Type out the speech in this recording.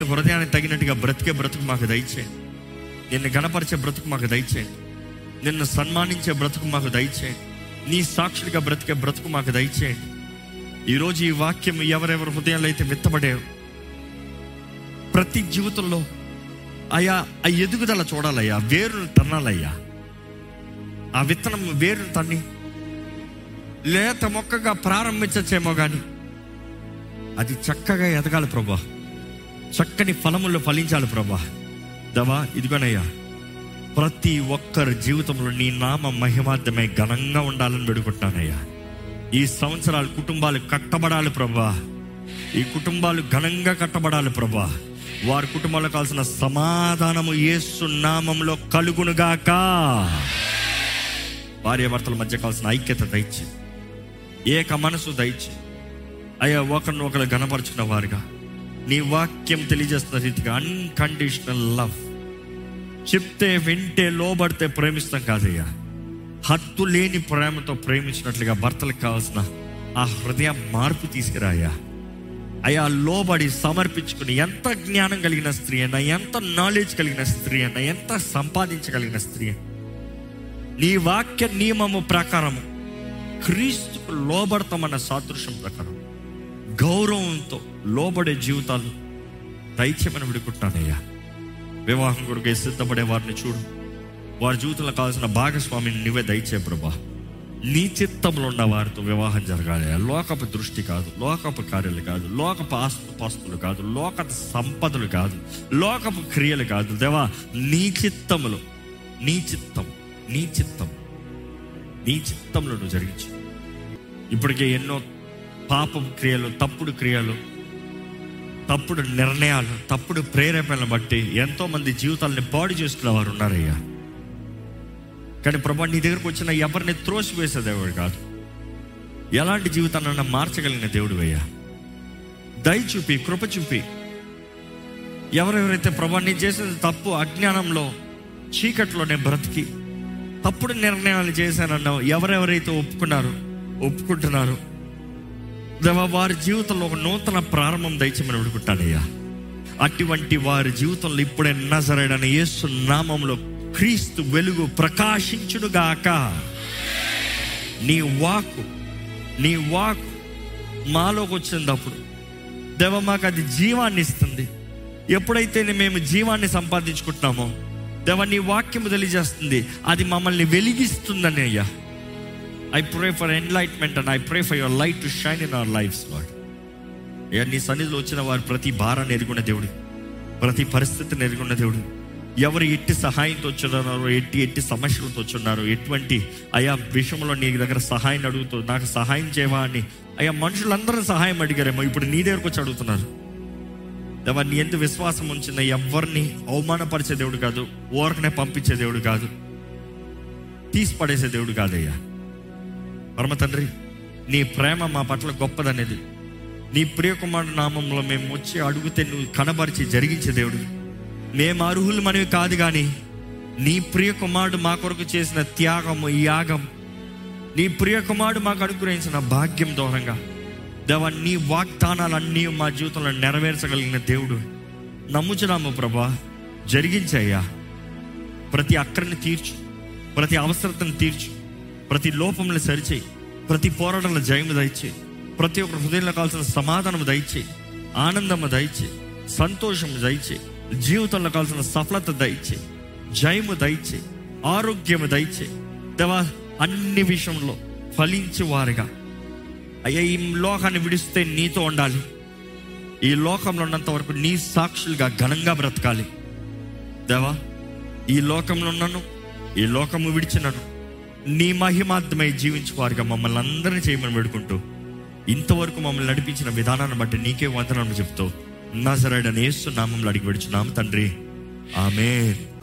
హృదయానికి తగినట్టుగా బ్రతికే బ్రతుకు మాకు దయచేయండి నిన్ను గణపరిచే బ్రతుకు మాకు దయచేయండి నిన్ను సన్మానించే బ్రతుకు మాకు దయచేయండి నీ సాక్షులుగా బ్రతికే బ్రతుకు మాకు దయచేయండి ఈరోజు ఈ వాక్యం ఎవరెవరి హృదయాలు అయితే విత్తబడే ప్రతి జీవితంలో అయ్యా ఆ ఎదుగుదల చూడాలయ్యా వేరును తన్నాలయ్యా ఆ విత్తనం వేరును తన్ని లేత మొక్కగా ప్రారంభించచ్చేమో కానీ అది చక్కగా ఎదగాలి ప్రభా చక్కని ఫలములు ఫలించాలి ప్రభా దవా ఇదిగోనయ్యా ప్రతి ఒక్కరి జీవితంలో నీ నామ మహిమార్థమై ఘనంగా ఉండాలని పెడుకుంటున్నానయ్యా ఈ సంవత్సరాలు కుటుంబాలు కట్టబడాలి ప్రభా ఈ కుటుంబాలు ఘనంగా కట్టబడాలి ప్రభా వారి కుటుంబంలో కావాల్సిన సమాధానము యేసు నామంలో కలుగునుగాక భార్యాభర్తల మధ్య కావాల్సిన ఐక్యత దయచి ఏక మనసు దయచి అయ్యా ఒకరిని ఒకరు గణపరుచుకున్న వారుగా నీ వాక్యం తెలియజేస్తున్న రీతిగా అన్కండిషనల్ లవ్ చెప్తే వింటే లోబడితే ప్రేమిస్తాం కాదయ్యా హద్దు లేని ప్రేమతో ప్రేమించినట్లుగా భర్తలకు కావాల్సిన ఆ హృదయ మార్పు తీసుకురాయ్యా అయ్యా లోబడి సమర్పించుకుని ఎంత జ్ఞానం కలిగిన స్త్రీ అయినా ఎంత నాలెడ్జ్ కలిగిన స్త్రీ అయినా ఎంత సంపాదించగలిగిన స్త్రీ అయినా నీ వాక్య నియమము ప్రకారము క్రీస్తుకు లోబడతామన్న సాదృశ్యం ప్రకారం గౌరవంతో లోబడే జీవితాలు దయచేమని విడుకుంటానయ్యా వివాహం కొరకు సిద్ధపడే వారిని చూడు వారి జీవితంలో కావాల్సిన భాగస్వామిని నువ్వే దయచే ప్రభా నీ చిత్తంలో ఉన్న వారితో వివాహం జరగాలి లోకపు దృష్టి కాదు లోకపు కార్యాలు కాదు లోకపు ఆస్తు పాస్తులు కాదు లోక సంపదలు కాదు లోకపు క్రియలు కాదు దేవా నీ చిత్తములో నీ చిత్తం నీ చిత్తం నీ చిత్తంలో నువ్వు జరిగించు ఇప్పటికే ఎన్నో పాపం క్రియలు తప్పుడు క్రియలు తప్పుడు నిర్ణయాలు తప్పుడు ప్రేరేపణలు బట్టి ఎంతో మంది జీవితాలని పాడు చేసుకునే వారు ఉన్నారయ్యా కానీ ప్రభా నీ దగ్గరకు వచ్చిన ఎవరిని త్రోసివేసే దేవుడు కాదు ఎలాంటి జీవితాన్నైనా మార్చగలిగిన దేవుడు అయ్యా దయ చూపి కృప చూపి ఎవరెవరైతే ప్రభా నీ చేసిన తప్పు అజ్ఞానంలో చీకట్లోనే బ్రతికి తప్పుడు నిర్ణయాలు చేశానన్నావు ఎవరెవరైతే ఒప్పుకున్నారు ఒప్పుకుంటున్నారు దేవా వారి జీవితంలో ఒక నూతన ప్రారంభం దయచేమని అడుగుతానయ్యా అటువంటి వారి జీవితంలో ఇప్పుడే నజరడని యేసు నామంలో క్రీస్తు వెలుగు ప్రకాశించునుగాక నీ వాకు నీ వాకు మాలోకి వచ్చినప్పుడు దేవ మాకు అది జీవాన్ని ఇస్తుంది ఎప్పుడైతే మేము జీవాన్ని సంపాదించుకుంటున్నామో దేవ నీ వాక్యము తెలియజేస్తుంది అది మమ్మల్ని వెలిగిస్తుందని అయ్యా I pray for enlightenment and I pray for your light to shine in our life lord అయ్యా నీ సన్నిధిలో వచ్చిన వారు ప్రతి భారాన్ని ఎరుగున్న దేవుడు ప్రతి పరిస్థితిని ఎరుగున్న దేవుడు ఎవరు ఎట్టి సహాయంతో వచ్చున్నారో ఎట్టి ఎట్టి సమస్యలతో వచ్చున్నారో ఎటువంటి అయా విషయంలో నీ దగ్గర సహాయం అడుగుతూ నాకు సహాయం చేయవా అని అయ్యా మనుషులందరూ సహాయం అడిగారేమో ఇప్పుడు నీ దగ్గరకు వచ్చి అడుగుతున్నారు దేవా నీ ఎంత విశ్వాసం ఉంచిన ఎవరిని అవమానపరిచే దేవుడు కాదు ఓరకనే పంపించే దేవుడు కాదు తీసి పడేసే దేవుడు కాదయ్యా పరమ తండ్రి నీ ప్రేమ మా పట్ల గొప్పదనేది నీ ప్రియకుమారుడు నామంలో మేము వచ్చి అడుగుతే నువ్వు కనబరిచి జరిగించే దేవుడు మేము అర్హులు మనవి కాదు కానీ నీ ప్రియ కుమారుడు మా కొరకు చేసిన త్యాగము యాగం నీ ప్రియ కుమారుడు మాకు అనుగ్రహించిన భాగ్యం దూరంగా దేవా నీ వాగ్దానాలన్నీ మా జీవితంలో నెరవేర్చగలిగిన దేవుడు నమ్ముచున్నాము ప్రభా జరిగించయ్యా ప్రతి అక్కడిని తీర్చు ప్రతి అవసరతను తీర్చు ప్రతి లోపంలో సరిచేయి ప్రతి పోరాటంలో జయము దయచేయి ప్రతి ఒక్క హృదయంలో కావాల్సిన సమాధానము దయచేయి ఆనందము దయచేయి సంతోషము దయచేయి జీవితంలో కావాల్సిన సఫలత దయచేయి జయము దయచేయి ఆరోగ్యము దయచేయి దేవా అన్ని విషయంలో ఫలించి వారుగా అయ్యా ఈ లోకాన్ని విడిస్తే నీతో ఉండాలి ఈ లోకంలో ఉన్నంత వరకు నీ సాక్షులుగా ఘనంగా బ్రతకాలి దేవా ఈ లోకంలో ఉన్నాను ఈ లోకము విడిచినను నీ మహిమార్థమై జీవించువారుగా మమ్మల్ని అందరినీ చేయమని పెడుకుంటూ ఇంతవరకు మమ్మల్ని నడిపించిన విధానాన్ని బట్టి నీకే వందనాలు చెప్తూ నజరడని యేసు నామంలో అడిగి విడుచున్నాము తండ్రి ఆమె